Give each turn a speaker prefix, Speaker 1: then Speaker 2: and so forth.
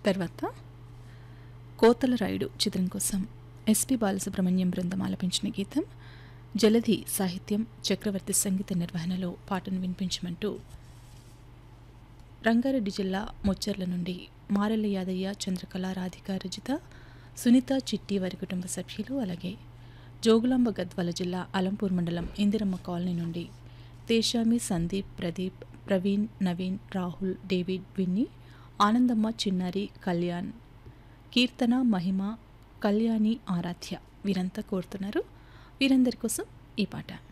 Speaker 1: తర్వాత కోతల రాయుడు చిత్రం కోసం ఎస్పి బాలసుబ్రహ్మణ్యం బృందం ఆలపించిన గీతం జలధి సాహిత్యం చక్రవర్తి సంగీత నిర్వహణలో పాటను వినిపించమంటూ రంగారెడ్డి జిల్లా ముచ్చర్ల నుండి మారెల్ల యాదయ్య చంద్రకళ రాధిక రజిత సునీత చిట్టి వారి కుటుంబ సభ్యులు అలాగే జోగులాంబ గద్వాల జిల్లా అలంపూర్ మండలం ఇందిరమ్మ కాలనీ నుండి తేషామి సందీప్ ప్రదీప్ ప్రవీణ్ నవీన్ రాహుల్ డేవిడ్ విన్నీ ఆనందమ్మ చిన్నారి కళ్యాణ్ కీర్తన మహిమ కళ్యాణి ఆరాధ్య వీరంతా కోరుతున్నారు వీరందరి కోసం ఈ పాట